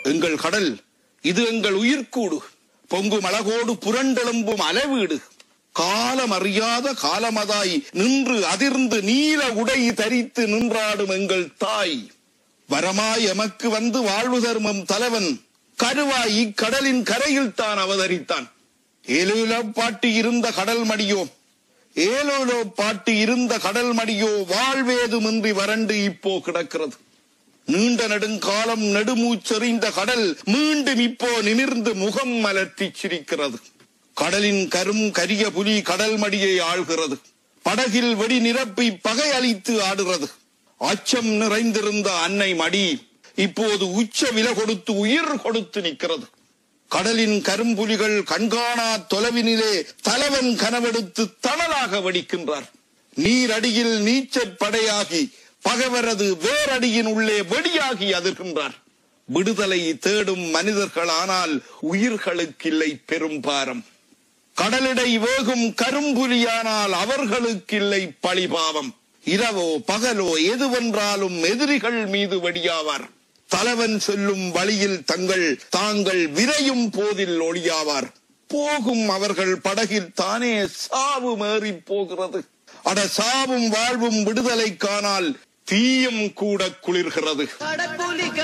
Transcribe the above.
எங்கள் கடல் இது எங்கள் உயிர்க்கூடு பொங்கும் அழகோடு புரண்டெழும்பும் அலைவீடு காலம் அறியாத காலமதாய் நின்று அதிர்ந்து நீல உடை தரித்து நின்றாடும் எங்கள் தாய் வரமாய் எமக்கு வந்து வாழ்வு தர்மம் தலைவன் கருவாய் இக்கடலின் கரையில் தான் அவதரித்தான் ஏலேலோ பாட்டி இருந்த கடல் மடியோ ஏலோலோ பாட்டி இருந்த கடல் மடியோ வாழ்வேதுமின்றி வறண்டு இப்போ கிடக்கிறது நீண்ட நெடுங்காலம் நெடுமூச்செறிந்த கடல் மீண்டும் இப்போ நிமிர்ந்து முகம் மலர்த்தி சிரிக்கிறது கடலின் கரும் கரிய புலி கடல் மடியை ஆள்கிறது படகில் வெடி நிரப்பி பகை அளித்து ஆடுறது அச்சம் நிறைந்திருந்த அன்னை மடி இப்போது உச்ச விலை கொடுத்து உயிர் கொடுத்து நிற்கிறது கடலின் கரும்புலிகள் கண்காணா தொலைவினிலே தலைவன் கனவெடுத்து தணலாக வெடிக்கின்றார் நீரடியில் நீச்சற் படையாகி பகைவரது வேரடியின் உள்ளே வெடியாகி அதிர்கின்றார் விடுதலை தேடும் மனிதர்கள் ஆனால் உயிர்களுக்கில்லை பெரும் பாரம் கடலிடை வேகும் கரும்புலியானால் அவர்களுக்கில்லை பழிபாவம் இரவோ பகலோ எதுவென்றாலும் எதிரிகள் மீது வெடியாவார் தலைவன் சொல்லும் வழியில் தங்கள் தாங்கள் விரையும் போதில் ஒளியாவார் போகும் அவர்கள் படகில் தானே சாவு மேறி போகிறது அட சாவும் வாழ்வும் விடுதலை காணால் தீயும் கூட குளிர்கிறது கடற்புலி